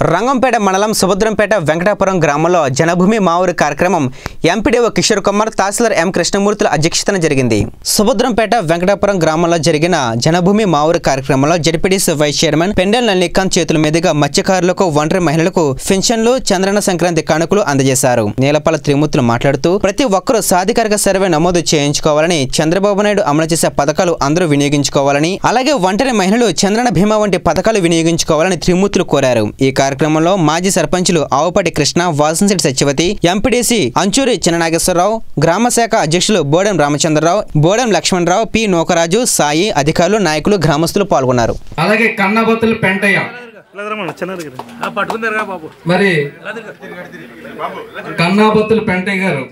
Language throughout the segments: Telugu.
రంగంపేట మండలం సుభద్రంపేట వెంకటాపురం గ్రామంలో జనభూమి మావూరు కార్యక్రమం ఎంపీడీఓ కిషోర్ కుమార్ తహసీల్దార్ ఎం కృష్ణమూర్తుల అధ్యక్షతన జరిగింది సుభద్రంపేట వెంకటాపురం గ్రామంలో జరిగిన జనభూమి మావూరు కార్యక్రమంలో జడ్పీడీసీ వైస్ చైర్మన్ పెండెల్ నల్లికాంత్ చేతుల మీదుగా మత్స్యకారులకు ఒంటరి మహిళలకు పెన్షన్లు చంద్రన సంక్రాంతి కానుకలు అందజేశారు నీలపాల త్రిమూర్తులు మాట్లాడుతూ ప్రతి ఒక్కరూ సాధికారిక సర్వే నమోదు చేయించుకోవాలని చంద్రబాబు నాయుడు అమలు చేసే పథకాలు అందరూ వినియోగించుకోవాలని అలాగే ఒంటరి మహిళలు చంద్రన భీమా వంటి పథకాలు వినియోగించుకోవాలని త్రిమూర్తులు కోరారు ఈ కార్యక్రమంలో మాజీ సర్పంచులు ఆవుపాటి కృష్ణ వాసంశెట్టి సత్యవతి ఎంపీడీసీ అంచూరి చిన్ననాగేశ్వరరావు గ్రామ శాఖ అధ్యక్షులు బోడెం రామచంద్రరావు బోడెం లక్ష్మణరావు పి నూకరాజు సాయి అధికారులు నాయకులు గ్రామస్తులు పాల్గొన్నారు అలాగే కన్నబొత్తులు పెంటయ్య పట్టుకుందరుగా బాబు మరి కన్నాబొత్తులు పెంటయ్య గారు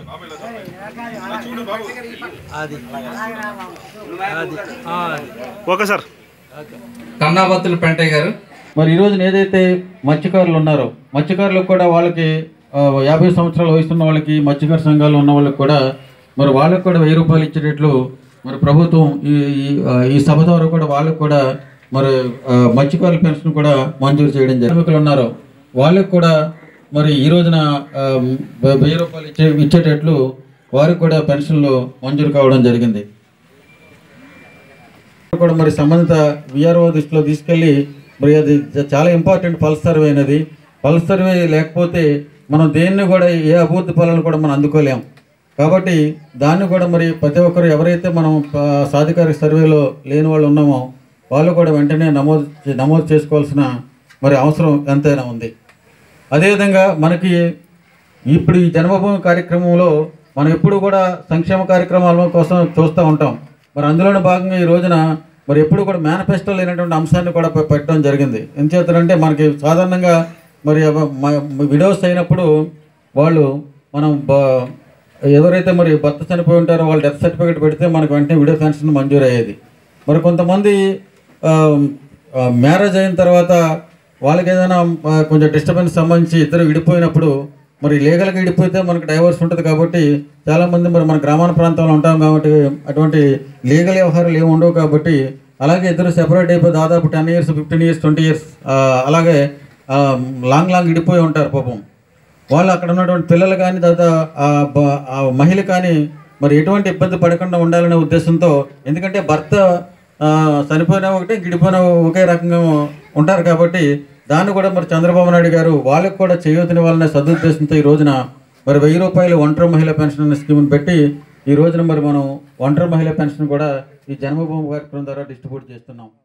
ఓకే సార్ కన్నాబొత్తులు పెంటయ్య గారు మరి ఈ రోజున ఏదైతే మత్స్యకారులు ఉన్నారో మత్స్యకారులకు కూడా వాళ్ళకి ఆ, యాభై సంవత్సరాల వయసు ఉన్న వాళ్ళకి మత్స్యకార సంఘాలు ఉన్న వాళ్ళకి కూడా మరి వాళ్ళకి కూడా వెయ్యి రూపాయలు ఇచ్చేటట్లు మరి ప్రభుత్వం ఈ ఈ- ఆ, ఈ సభ ద్వారా కూడా వాళ్ళకి కూడా మరి ఆ, మత్స్యకారుల పెన్షన్ కూడా మంజూరు చేయడం జరిగింది కార్మికులు ఉన్నారు వాళ్ళకి కూడా మరి ఈ రోజున ఆ, వె- వెయ్యి రూపాయలు ఇచ్చే ఇచ్చేటట్లు వారికి కూడా పెన్షన్లు మంజూరు కావడం జరిగింది కూడా మరి సంబంధిత విఆర్ఓ దృష్టిలో తీసుకెళ్ళి మరి అది చ- చాలా ఇంపార్టెంట్ పల్స్ సర్వే అనేది పల్స్ సర్వే లేకపోతే మనం దేన్ని కూడా ఏ అభివృద్ధి ఫలాలు కూడా మనం అందుకోలేం కాబట్టి దాన్ని కూడా మరి ప్రతి ఒక్కరు ఎవరైతే మనం ఆ, సాధికారిక సర్వేలో లేని వాళ్ళు ఉన్నామో వాళ్ళు కూడా వెంటనే నమోదు చే- నమోదు చేసుకోవాల్సిన మరి అవసరం ఎంతైనా ఉంది అదేవిధంగా మనకి ఇప్పుడు ఈ జన్మభూమి కార్యక్రమంలో మనం ఎప్పుడు కూడా సంక్షేమ కార్యక్రమాల కోసం చూస్తూ ఉంటాం మరి అందులోని భాగంగా ఈ రోజున మరి ఎప్పుడు కూడా మేనిఫెస్టో లేనటువంటి అంశాన్ని కూడా పె- పెట్టడం జరిగింది ఎంచేతనంటే మనకి సాధారణంగా మరి విడోస్ అయినప్పుడు వాళ్ళు మనం బ- ఎవరైతే మరి భర్త చనిపోయి ఉంటారో వాళ్ళు డెత్ సర్టిఫికేట్ పెడితే మనకు వెంటనే విడో పెన్షన్ మంజూరు అయ్యేది మరి కొంతమంది మ్యారేజ్ అయిన తర్వాత వాళ్ళకి ఏదైనా ఆ, కొంచెం డిస్టర్బెన్స్ సంబంధించి ఇద్దరు విడిపోయినప్పుడు మరి లీగల్గా విడిపోతే మనకు డైవర్స్ ఉంటుంది కాబట్టి చాలామంది మరి మన గ్రామాల ప్రాంతంలో ఉంటాం కాబట్టి అటువంటి లీగల్ వ్యవహారాలు ఏమి ఉండవు కాబట్టి అలాగే ఇద్దరు సెపరేట్ అయిపోయి దాదాపు ten years fifteen years twenty years అలాగే ఆ, లాంగ్ లాంగ్ విడిపోయి ఉంటారు పాపం వాళ్ళు అక్కడ ఉన్నటువంటి పిల్లలు కానీ తర్వాత ఆ బ- ఆ మహిళ కానీ మరి ఎటువంటి ఇబ్బంది పడకుండా ఉండాలనే ఉద్దేశంతో ఎందుకంటే భర్త ఆ, చనిపోయినా ఒకటి గిడిపోయినా ఒకే రకంగా ఉంటారు కాబట్టి దాన్ని కూడా మరి చంద్రబాబు నాయుడు గారు వాళ్ళకి కూడా చేయూతని వాళ్ళనే సదుద్దేశంతో ఈ రోజున మరి వెయ్యి రూపాయలు ఒంటరి మహిళ పెన్షన్ అనే స్కీమ్ని పెట్టి ఈ రోజున మరి మనం ఒంటరి మహిళ పెన్షన్ కూడా ఈ జన్మభూమి కార్యక్రమం ద్వారా డిస్ట్రిబ్యూట్ చేస్తున్నాం